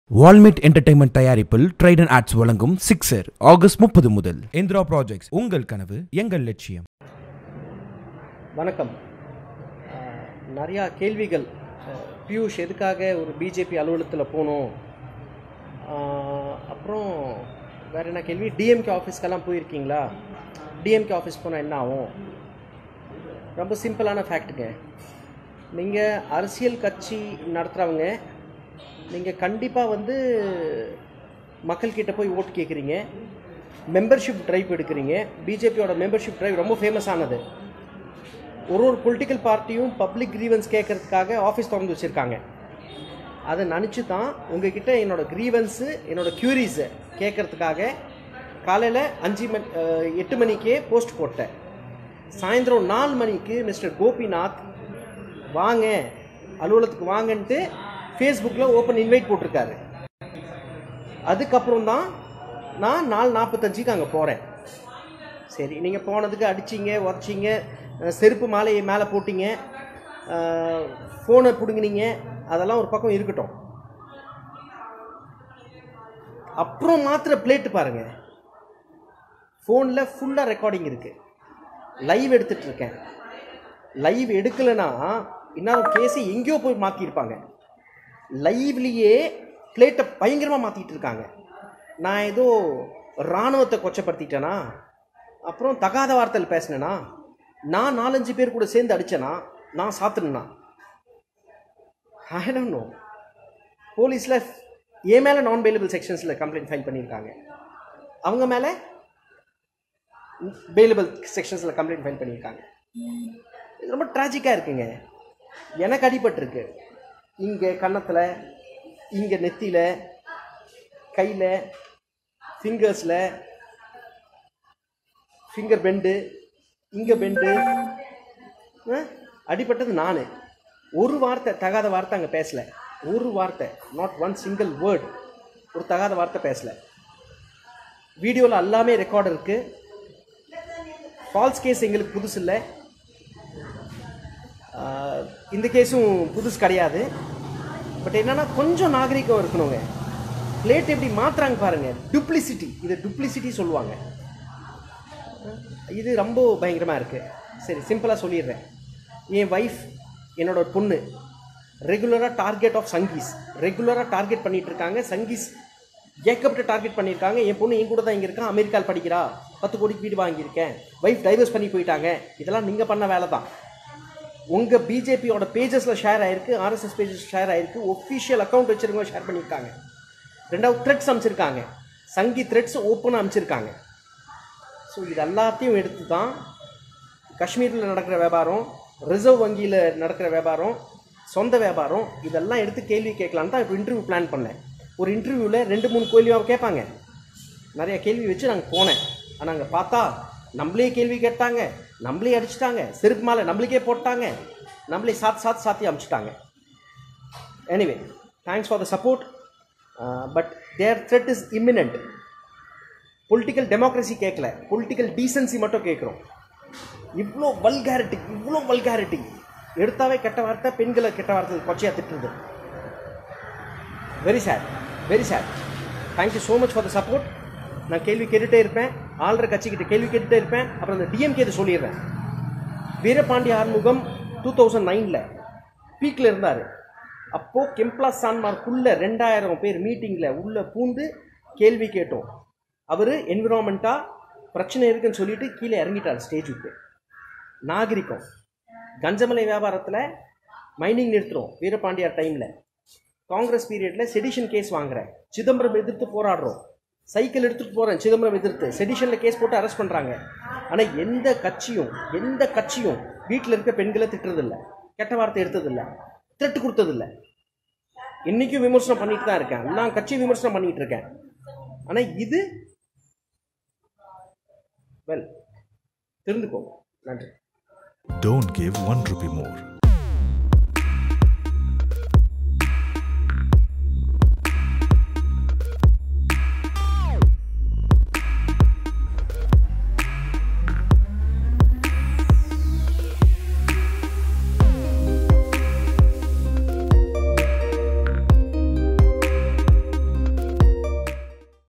வால்மிட் entertainment தயாரிப்பில் Trident Arts வழங்கும் Sixer August முப்பது முதல் இந்திரா ப்ராஜெக்ட்ஸ் உங்கள் கனவு எங்கள் லட்சியம் வணக்கம் அஹ், நிறையா கேள்விகள் அஹ், பியூஷ் எதுக்காக ஒரு பிஜேபி அலுவலகத்தில் போகணும் அஹ், அப்புறம் வேறு என்ன கேள்வி டிஎம்கே ஆஃபீஸ்க்கெல்லாம் போயிருக்கீங்களா டிஎம்கே ஆஃபீஸ் போனால் என்ன ஆகும் ரொம்ப சிம்பிளான ஃபேக்ட்டுங்க நீங்கள் அரசியல் கட்சி நடத்துகிறவங்க நீங்கள் கண்டிப்பாக வந்து மக்கள்கிட்ட போய் ஓட்டு கேட்குறீங்க மெம்பர்ஷிப் ட்ரைவ் எடுக்கிறீங்க பிஜேபியோட மெம்பர்ஷிப் ட்ரைவ் ரொம்ப ஃபேமஸ் ஆனது ஒரு ஒரு பொலிட்டிக்கல் பார்ட்டியும் பப்ளிக் கிரீவன்ஸ் கேட்கறதுக்காக ஆஃபீஸ் திறந்து வச்சுருக்காங்க அதை நினச்சி தான் உங்ககிட்ட என்னோட க்ரீவன்ஸு என்னோட க்யூரிஸை கேட்கறதுக்காக காலையில் அஞ்சு மணி அஹ், எட்டு மணிக்கே போஸ்ட் போட்டேன் சாயந்தரம் நாலு மணிக்கு மிஸ்டர் கோபிநாத் வாங்க அலுவலகத்துக்கு வாங்கன்ட்டு ஃபேஸ்புக்கில் ஓப்பன் இன்வைட் போட்டிருக்காரு அதுக்கப்புறம் தான் நான் நாலு நாற்பத்தஞ்சுக்கு அங்கே போகிறேன் சரி நீங்கள் போனதுக்கு அடிச்சிங்க உடச்சிங்க அஹ் செருப்பு மாலையை மேலே போட்டீங்க ஃபோனை பிடுங்கினீங்க அதெல்லாம் ஒரு பக்கம் இருக்கட்டும் அப்புறம் மாத்திர பிளேட்டு பாருங்க ஃபோனில் ஃபுல்லாக ரெக்கார்டிங் இருக்குது லைவ் எடுத்துட்டு இருக்கேன் லைவ் எடுக்கலைன்னா இன்னும் கேஸை எங்கேயோ போய் மாற்றிருப்பாங்க லைவ்லேயே பிளேட்டை பயங்கரமாக மாற்றிட்டு இருக்காங்க நான் ஏதோ இராணுவத்தை கொச்சப்படுத்திட்டேனா அப்புறம் தகாத வார்த்தையில் பேசினேனா நான் நாலஞ்சு பேர் கூட சேர்ந்து அடித்தேனா நான் சாத்துனா ஐ டோன்ட் நோ போலீஸில் என் மேலே நான் பெயிலபிள் செக்ஷன்ஸில் கம்ப்ளைண்ட் ஃபைல் பண்ணியிருக்காங்க அவங்க மேலே பெயிலபிள் செக்ஷன்ஸில் கம்ப்ளைண்ட் ஃபைல் பண்ணியிருக்காங்க இது ரொம்ப ட்ராஜிக்காக இருக்குங்க எனக்கு அடிபட்டிருக்கு இங்கே கன்னத்தில் இங்கே நெத்தியில் கையில் ஃபிங்கர்ஸில் ஃபிங்கர் பெண்டு இங்கே பெண்டு அடிபட்டது நான் ஒரு வார்த்தை தகாத வார்த்தை அங்கே பேசல ஒரு வார்த்தை நாட் ஒன் சிங்கிள் வேர்ட் ஒரு தகாத வார்த்தை பேசல வீடியோவில் எல்லாமே ரெக்கார்டு இருக்குது ஃபால்ஸ் கேஸ் எங்களுக்கு புதுசு இல்லை ஆஹ், இந்த கேஸும் புதுசு கிடையாது பட் என்னன்னா கொஞ்சம் நாகரிகம் இருக்கணுங்க பிளேட் எப்படி மாத்துறாங்க பாருங்க டுப்ளிசிட்டி இது டுப்ளிசிட்டி சொல்லுவாங்க இது ரொம்ப பயங்கரமாக இருக்குது சரி சிம்பிளாக சொல்லிடுறேன் என் ஒய்ஃப் என்னோட ஒரு பொண்ணு ரெகுலராக டைர்கெட் ஆஃப் சங்கீஸ் ரெகுலராக டார்கெட் பண்ணிட்டு இருக்காங்க சங்கீஸ் ஏகப்பட்ட டார்கெட் பண்ணியிருக்காங்க என் பொண்ணு என் கூட தான் இங்கே இருக்கான் அமெரிக்காவில் படிக்கிறா பத்து கோடிக்கு வீடு வாங்கியிருக்கேன் ஒய்ஃப் டைவர்ஸ் பண்ணி போயிட்டாங்க இதெல்லாம் நீங்கள் பண்ண வேலை தான் உங்கள் பிஜேபியோட பேஜஸில் ஷேர் ஆயிருக்கு ஆர்எஸ்எஸ் பேஜஸ் ஷேர் ஆயிருக்கு ஒஃபிஷியல் அக்கௌண்ட் வச்சுருக்கவங்க ஷேர் பண்ணியிருக்காங்க ரெண்டாவது த்ரெட்ஸ் அமைச்சிருக்காங்க சங்கி த்ரெட்ஸ் ஓப்பனாக அமைச்சிருக்காங்க ஸோ இது எல்லாத்தையும் எடுத்து தான் காஷ்மீரில் நடக்கிற வியாபாரம் ரிசர்வ் வங்கியில் நடக்கிற வியாபாரம் சொந்த வியாபாரம் இதெல்லாம் எடுத்து கேள்வி கேட்கலான்னு தான் இப்போ இன்டர்வியூ பிளான் பண்ணேன் ஒரு இன்டர்வியூவில் ரெண்டு மூணு கேள்வியாக கேட்பாங்க நிறைய கேள்வி வச்சு நாங்கள் போனேன் ஆனால் அங்கே பார்த்தா நம்மளே கேள்வி கேட்டாங்க நம்மளே அடிச்சிட்டாங்க செருப்பு மாலை நம்மளுக்கே போட்டாங்க நம்மளே சாத்து சாத்து சாத்தி அமிச்சிட்டாங்க anyway thanks for the support but their threat is imminent political democracy கேட்கல பொலிட்டிக்கல் டீசன்சி மட்டும் கேட்குறோம் இவ்வளோ வல்காரிட்டி இவ்வளோ வல்காரிட்டி எடுத்தாவே கெட்ட வார்த்தை பெண்களை கெட்ட வார்த்தை கொச்சையாக திட்டுறது very sad very sad thank you so much for the support நான் கேள்வி கேட்டுகிட்டே இருப்பேன் ஆள்ற கட்சிக்கிட்ட கேள்வி கேட்டுகிட்டே இருப்பேன் அப்புறம் இந்த டிஎம்கே இது சொல்லிடுறேன் வீரபாண்டி ஆறுமுகம் டூ தௌசண்ட் நைனில் பீக்கில் இருந்தார் அப்போது கெம்ப்ளா சான்மார்க்குள்ளே ரெண்டாயிரம் பேர் மீட்டிங்கில் உள்ளே பூந்து கேள்வி கேட்டோம் அவர் என்விரான்மெண்ட்டாக பிரச்சனை இருக்குன்னு சொல்லிட்டு கீழே இறங்கிட்டார் ஸ்டேஜ் விட்டு நாகரிகம் கஞ்சமலை வியாபாரத்தில் மைனிங் நிறுத்துறோம் வீரபாண்டியார் டைமில் காங்கிரஸ் பீரியடில் செடிஷன் கேஸ் வாங்குறேன் சிதம்பரம் எதிர்த்து போராடுறோம் சைக்கிள் எடுத்துகிட்டு போகிறேன் சிதம்பரம் எதிர்த்து செடிஷனில் கேஸ் போட்டு அரெஸ்ட் பண்ணுறாங்க ஆனால் எந்த கட்சியும் எந்த கட்சியும் வீட்டில் இருக்க பெண்களை திட்டுறதில்ல கெட்ட வார்த்தை எடுத்ததில்ல த்ரெட்டு கொடுத்ததில்ல இன்றைக்கும் விமர்சனம் பண்ணிட்டு தான் இருக்கேன் எல்லா கட்சியும் விமர்சனம் பண்ணிட்டு இருக்கேன் ஆனால் இது வெல் தெரிந்துக்கோங்க நன்றி Don't give one rupee more.